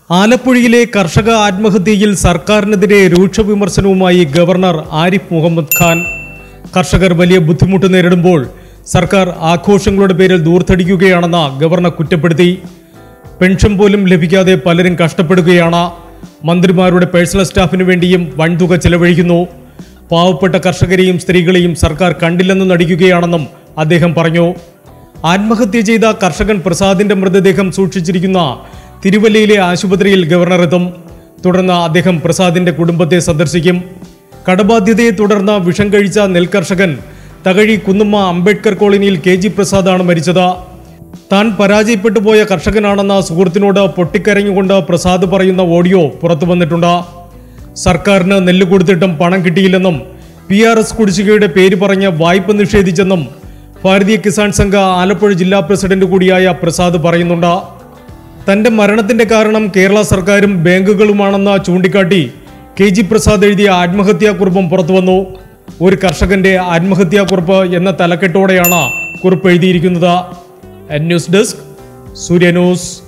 ആലപ്പുഴയിലെ കർഷക ആത്മഹത്യയിൽ സർക്കാരിനെതിരെ രൂക്ഷ വിമർശനവുമായി ഗവർണർ ആരിഫ് മുഹമ്മദ് ഖാൻ കർഷകർ വലിയ ബുദ്ധിമുട്ട് നേരിടുമ്പോൾ സർക്കാർ ആഘോഷങ്ങളുടെ പേരിൽ ദൂർത്തടിക്കുകയാണെന്ന് ഗവർണർ കുറ്റപ്പെടുത്തി പെൻഷൻ പോലും ലഭിക്കാതെ പലരും കഷ്ടപ്പെടുകയാണ് മന്ത്രിമാരുടെ പേഴ്സണൽ സ്റ്റാഫിനു വേണ്ടിയും വൻതുക ചെലവഴിക്കുന്നു പാവപ്പെട്ട കർഷകരെയും സ്ത്രീകളെയും സർക്കാർ കണ്ടില്ലെന്ന് നടിക്കുകയാണെന്നും അദ്ദേഹം പറഞ്ഞു ആത്മഹത്യ ചെയ്ത കർഷകൻ പ്രസാദിന്റെ മൃതദേഹം സൂക്ഷിച്ചിരിക്കുന്ന തിരുവല്ലയിലെ ആശുപത്രിയിൽ ഗവർണർ എത്തും തുടർന്ന് അദ്ദേഹം പ്രസാദിന്റെ കുടുംബത്തെ സന്ദർശിക്കും കടബാധ്യതയെ തുടർന്ന് വിഷം കഴിച്ച നെൽകർഷകൻ തകഴി കുന്നുമ്മ അംബേദ്കർ കോളനിയിൽ കെ ജി പ്രസാദാണ് മരിച്ചത് താൻ പരാജയപ്പെട്ടു പോയ കർഷകനാണെന്ന സുഹൃത്തിനോട് പൊട്ടിക്കരഞ്ഞുകൊണ്ട് പ്രസാദ് പറയുന്ന ഓഡിയോ പുറത്തു വന്നിട്ടുണ്ട് സർക്കാരിന് നെല്ല് കൊടുത്തിട്ടും പണം കിട്ടിയില്ലെന്നും പി ആർ എസ് കുടിശ്ശികയുടെ പേര് പറഞ്ഞ് വായ്പ നിഷേധിച്ചെന്നും ഭാരതീയ കിസാൻ സംഘ ആലപ്പുഴ ജില്ലാ പ്രസിഡന്റ് കൂടിയായ പ്രസാദ് പറയുന്നുണ്ട് തന്റെ മരണത്തിന്റെ കാരണം കേരള സർക്കാരും ബാങ്കുകളുമാണെന്ന് ചൂണ്ടിക്കാട്ടി കെ ജി പ്രസാദ് എഴുതിയ ആത്മഹത്യാക്കുറിപ്പും പുറത്തുവന്നു ഒരു കർഷകന്റെ ആത്മഹത്യാക്കുറിപ്പ് എന്ന തലക്കെട്ടോടെയാണ് കുറിപ്പ് എഴുതിയിരിക്കുന്നത് ന്യൂസ് ഡെസ്ക് സൂര്യ ന്യൂസ്